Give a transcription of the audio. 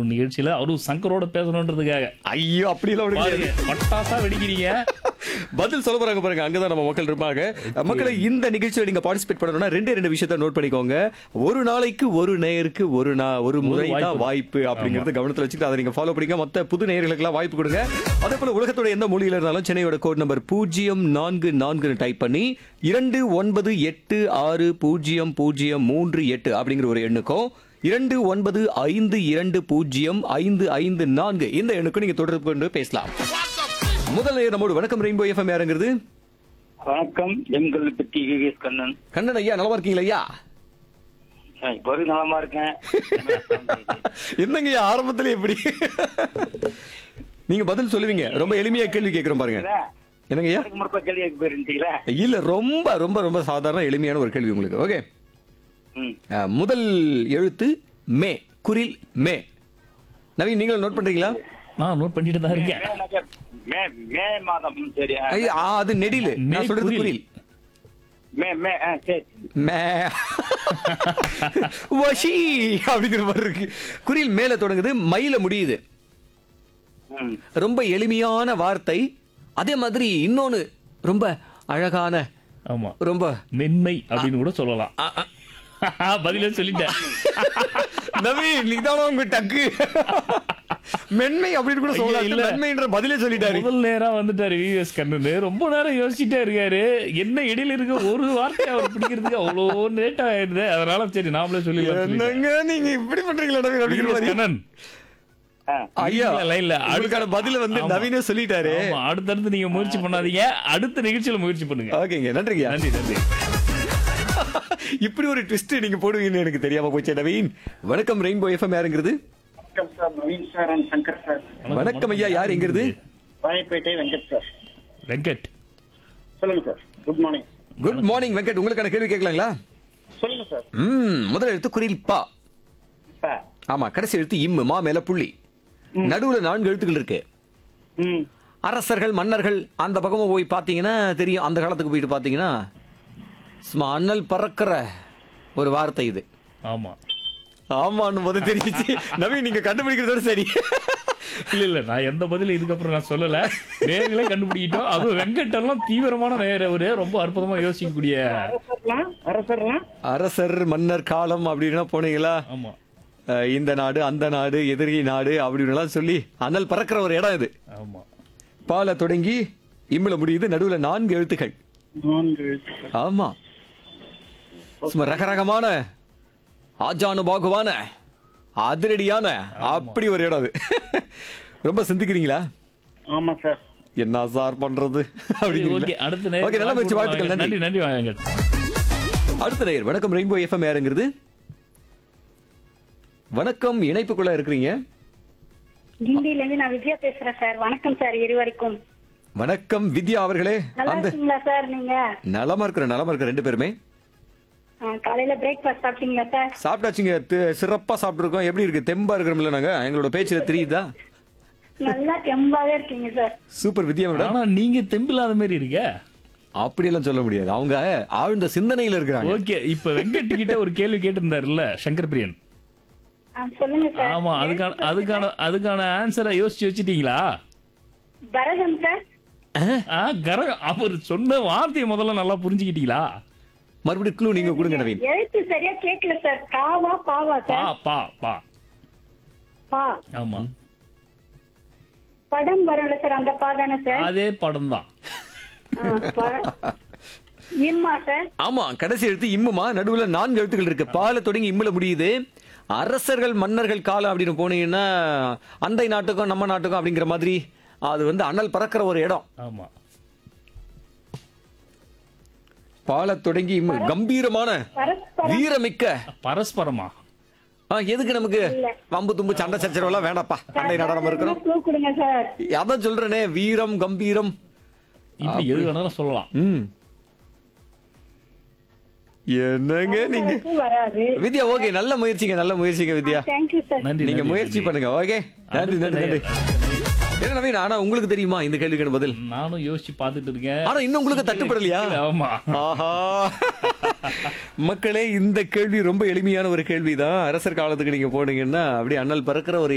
நிகழ்ச்சியில அவரும் சங்கரோட பேசணுன்றதுக்காக ஐயோ அப்படியெல்லாம் ஒண்ணும் பாருங்க கிடையாது. பட்டாசா வெடிக்கிறீங்க பதில் சொல்ல போறாங்க பாருங்க அங்கதான் நம்ம மக்கள் இருப்பாங்க மக்களை இந்த நிகழ்ச்சியில நீங்க பார்ட்டிசிபேட் பண்ணணும்னா ரெண்டே ரெண்டு விஷயத்த நோட் பண்ணிக்கோங்க ஒரு நாளைக்கு ஒரு நேயருக்கு ஒரு நா ஒரு முறை தான் வாய்ப்பு. வாய்ப்பு அப்படிங்கறது கவனத்துல வச்சுட்டு அதை நீங்க ஃபாலோ பண்ணிக்க மொத்த புது நேயர்களுக்கெல்லாம் வாய்ப்பு கொடுங்க அதே போல உலகத்தோட எந்த மொழியில இருந்தாலும் சென்னையோட கோட் நம்பர் பூஜ்ஜியம் நான்கு நான்கு டைப் பண்ணி இரண்டு ஒன்பது எட்டு ஆறு பூஜ்ஜியம் பூஜ்ஜியம் மூன்று எட்டு அப்படிங்கிற ஒரு எண்ணுக்கும் இரண்டு ஒன்பது ஐந்து இரண்டு பூஜ்ஜியம் ஐந்து ஐந்து நான்கு இந்த எண்ணுக்கும் நீங்க தொடர்பு கொண்டு பேசலாம் முதல் நேயர் நம்மோடு வணக்கம் ரெயின்போ எஃப்எம் யாருங்கிறது வணக்கம் எங்கள் பற்றி விவிஎஸ் கண்ணன் கண்ணன் ஐயா நலமா இருக்கீங்களா ஐயா நான் இப்போ வரைக்கும் நலமா இருக்கேன் என்னங்க ஐயா ஆரம்பத்துல எப்படி நீங்க பதில் சொல்லுவீங்க ரொம்ப எளிமையா கேள்வி கேட்கிறோம் பாருங்க என்னங்க ஐயா அதுக்கு முற்ப கேள்வி கேட்க போயிருந்தீங்களா இல்ல ரொம்ப ரொம்ப ரொம்ப சாதாரண எளிமையான ஒரு கேள்வி உங்களுக்கு ஓகே ம் முதல் எழுத்து மே குரில் மே நவீன் நீங்களும் நோட் பண்றீங்களா நான் நோட் பண்ணிட்டு தான் இருக்கேன் மேனாக்க மே மே மாதம் ம், சரி ஆ. ஐயா, ஆ, அது நெடிலு மே நான் சொல்றது குரில். குரில் மே மே ஆ, சரி மே வஷி அப்படிங்கிற மாதிரி இருக்கு குரில் மேல தொடங்குது மயில முடியுது ம் ரொம்ப எளிமையான வார்த்தை அதே மாதிரி இன்னொன்னு ரொம்ப அழகான ஆமா ரொம்ப மென்மை அப்படின்னு கூட சொல்லலாம் அ, அ, பதிலே சொல்லிட்டேன் நவீன் நீதானா உங்க டக்கு மென்மை அப்படின்னு கூட ஐயா, சொல்லலாம் இல்ல. இல்ல மென்மைன்ற பதிலே சொல்லிட்டாரு முதல் நேரம் வந்துட்டாரு விவிஎஸ் கண்ணனு ரொம்ப நேரம் யோசிச்சுட்டே இருக்காரு என்ன இடையில இருக்க ஒரு வார்த்தை அவர் பிடிக்கிறதுக்கு அவ்வளோ லேட் ஆயிடுது அதனால சரி நாமளே சொல்லிடலாம் சொல்லிட்டேன். என்னங்க நீங்க இப்படி பண்றீங்களா நவீன் அப்படிங்கிற VVS மாதிரி கண்ணன் ஆ ஐயா இல்ல, லைன்ல. உங்களுக்கான பதில வந்து ஆமா. நவீனே சொல்லிட்டாரு ஆமா, அடுத்தடுத்து நீங்க முயற்சி பண்ணாதீங்க அடுத்த நிகழ்ச்சியில முயற்சி பண்ணுங்க ஓகேங்க நன்றிங்க நன்றி நன்றி இப்படி ஒரு ட்விஸ்ட் நீங்க போடுவீங்கன்னு எனக்கு தெரியாம போச்சு நவீன் வணக்கம் ரெயின்போ எஃப்எம் யாருங்கிறது வணக்கம் sir Naveen sir and Shankar sir வணக்கம் ஐயா யார் எங்கிறது வாழைப்பேட்டை வெங்கட் சார் வெங்கட் சொல்லுங்க sir good morning good morning Venkat உங்களுக்கான கேள்வி கேட்கலாங்களா சொல்லுங்க சார் ம் முதல் எழுத்து குரில் பா சார் ஆமா கடைசி எழுத்து இம்மு மா மேல புள்ளி நடுவுல நான்கு எழுத்துக்கள் இருக்கு ம் அரசர்கள் மன்னர்கள் அந்த பக்கமா போய் பாத்தீங்கன்னா தெரியும் அந்த காலத்துக்கு போயிட்டு பாத்தீங்கன்னா சும்மா அண்ணல் பறக்கிற ஒரு வார்த்தை இது ஆமா ஆமான்னு போது தெரிஞ்சிச்சு நவீன் நீங்க கண்டுபிடிக்கிறதோட சரி இல்ல இல்ல நான் எந்த பதிலும் இதுக்கப்புறம் நான் சொல்லல நேர்களே கண்டுபிடிக்கிட்டோம் அதுவும் வெங்கட் எல்லாம் தீவிரமான நேர ஒரு ரொம்ப அற்புதமா யோசிக்கக்கூடிய அரசர்லாம் அரசர்லாம் அரசர் மன்னர் காலம் அப்படின்னா போனீங்களா ஆமா அஹ், இந்த நாடு அந்த நாடு எதிரி நாடு அப்படின்னு எல்லாம் சொல்லி அனல் பறக்கிற ஒரு இடம் இது ஆமா பால தொடங்கி இம்மில முடியுது நடுவுல நான்கு எழுத்துக்கள் நான்கு ஆமா சும்மா ரகரகமான ஆஜானுபாகுவான அதிரடியான அப்படி ஒரு இடம் அது ரொம்ப சிந்திக்கிறீங்களா ஆமா சார் என்ன சார் பண்றது ஓகே அடுத்த நேரம் ஓகே நல்ல முயற்சி வாழ்த்துக்கள் நன்றி நன்றி நன்றி வெங்கட் அடுத்த நேயர் வணக்கம் ரெயின்போ எஃப்எம் யாருங்கிறது வணக்கம் இணைப்புக்குள்ள இருக்கிறீங்க கிண்டில இருந்து நான் விஜயா பேசுறேன் சார் வணக்கம் சார் இருவருக்கும் வணக்கம் வித்யா அவர்களே நல்லா அந்த இருக்கீங்களா சார் நீங்க நலமா இருக்கிற நலமா இருக்கிற ரெண்டு பேருமே ஆ, காலையில பிரேக்ஃபாஸ்ட் சாப்பிட்டீங்களா சார் சாப்பிட்டாச்சுங்க தி- சிறப்பா சாப்பிட்டுருக்கோம் எப்படி இருக்கு தெம்பா இருக்கிறோம்ல நாங்க எங்களோட பேச்சுல தெரியுதா நல்லா தெம்பாவே இருக்கீங்க சார் சூப்பர் வித்யா மேடம் ஆனா நீங்க தெம்பில்லாத மாதிரி இருக்க அப்படியெல்லாம் சொல்ல முடியாது அவங்க ஆழ்ந்த சிந்தனையில இருக்கிறாங்க ஓகே இப்ப வெங்கட் கிட்ட ஒரு கேள்வி கேட்டிருந்தாருல்ல சங்கர் பிரியன் ஆ, சொல்லுங்க சார் ஆமா அதுக்கான அதுக்கான அதுக்கான ஆன்சரை யோசிச்சு வச்சிட்டீங்களா பரதம் சார் ஆ, கர அவர் சொன்ன வார்த்தையை முதல்ல நல்லா புரிஞ்சுக்கிட்டீங்களா மறுபடியும் க்ளூ நீங்க கொடுங்க நவீன் எழுத்து சரியா கேட்கல சார் காவா பாவா பா சார் பா பா பா ஆமா படம் வரும்ல சார் அந்த பா தானே சார் அதே படம் தான் ஆ, ப- இம்மா சார் ஆமா கடைசி எழுத்து இம்முமா நடுவுல நான்கு எழுத்துக்கள் இருக்கு பால தொடங்கி இம்முல முடியுது அரசர்கள் மன்னர்கள் காலம் அப்படின்னு போனீங்கன்னா அண்டை நாட்டுக்கும் நம்ம நாட்டுக்கும் அப்படிங்கிற மாதிரி அது வந்து அனல் பறக்கிற ஒரு இடம் ஆமா பால தொடங்கி இம்மு கம்பீரமான பரஸ்பரம் வீரமிக்க பரஸ்பரமா ஆ, எதுக்கு நமக்கு வம்பு தும்பு சண்டை சச்சரவெல்லாம் வேண்டாப்பா அண்டை நாடா நம்ம இருக்கிறோம் clue கொடுங்க சார் அதான் சொல்றேனே வீரம் கம்பீரம் இப்படி எது வேணாலும் சொல்லலாம் ம் என்னங்க நீங்க எனக்கு வராது வித்யா ஓகே நல்ல முயற்சிங்க நல்ல முயற்சிங்க வித்யா தேங்க்யூ சார் நன்றி நீங்க நன்றி, முயற்சி நன்றி. பண்ணுங்க ஓகே நன்றி நன்றி நன்றி என்ன நவீன் ஆனா உங்களுக்கு தெரியுமா இந்த கேள்விக்கான பதில் நானும் யோசிச்சு பார்த்துட்டு இருக்கேன் ஆனா இன்னும் உங்களுக்கு தட்டுப்படலையா ஆமா ஆஹா மக்களே இந்த கேள்வி ரொம்ப எளிமையான ஒரு கேள்விதான் அரசர் காலத்துக்கு நீங்க போனீங்கன்னா அப்படியே அண்ணல் பறக்கிற ஒரு